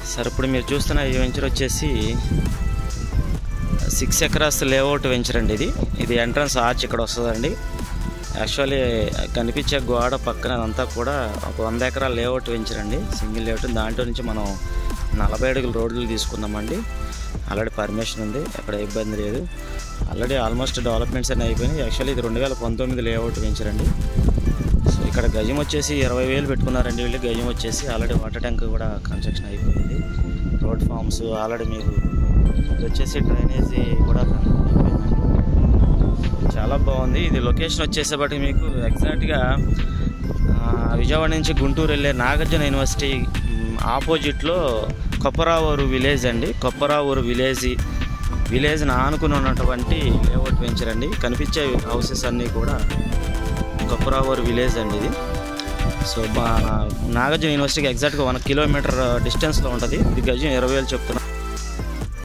sir ఇప్పుడు మీరు చూస్తున్న ఈ వెంచర్ వచ్చేసి సిక్స్ ఎకరాస్ లేఅవుట్ వెంచర్ అండి ఇది ఇది ఎంట్రన్స్ ఆర్చ్ ఇక్కడ వస్తుందండి యాక్చువల్లీ కనిపించే గోడ పక్కన అంతా కూడా ఒక వంద ఎకరాల లేఅవుట్ వెంచర్ అండి సింగిల్ లేఅవుట్ దాంట్లో నుంచి మనం నలభై అడుగుల రోడ్లు తీసుకున్నామండి ఆల్రెడీ పర్మిషన్ ఉంది ఎక్కడ ఇబ్బంది లేదు ఆల్రెడీ ఆల్మోస్ట్ డెవలప్మెంట్స్ అన్నీ అయిపోయినాయి యాక్చువల్లీ ఇది రెండు వేల పంతొమ్మిది లేఅవుట్ వెంచర్ అండి సో ఇక్కడ గజం వచ్చేసి ఇరవై వేలు పెట్టుకున్నారండి వీళ్ళు గజం వచ్చేసి ఆల్రెడీ వాటర్ ట్యాంక్ కూడా కన్స్ట్రక్షన్ అయిపోయింది రోడ్ ఫార్మ్స్ ఆల్రెడీ మీకు ఇది వచ్చేసి డ్రైనేజీ కూడా అయిపోయిందండి చాలా బాగుంది ఇది లొకేషన్ వచ్చేసేపటికి మీకు ఎగ్జాక్ట్గా ఆ, విజయవాడ నుంచి గుంటూరు వెళ్ళే నాగార్జున యూనివర్సిటీ మ్, ఆపోజిట్లో కొప్పరావూరు విలేజ్ అండి కొప్పరావూరు విలేజ్ విలేజ్ ఆనుకుని ఉన్నటువంటి లేఅవుట్ వెంచర్ అండి కనిపించే హౌసెస్ అన్నీ కూడా కొప్పరావూరు విలేజ్ అండి ఇది సో మా నాగార్జున యూనివర్సిటీకి ఎగ్జాక్ట్గా వన్ కిలోమీటర్ డిస్టెన్స్లో ఉంటుంది ఇది గజం ఇరవై వేలు చెప్తున్నా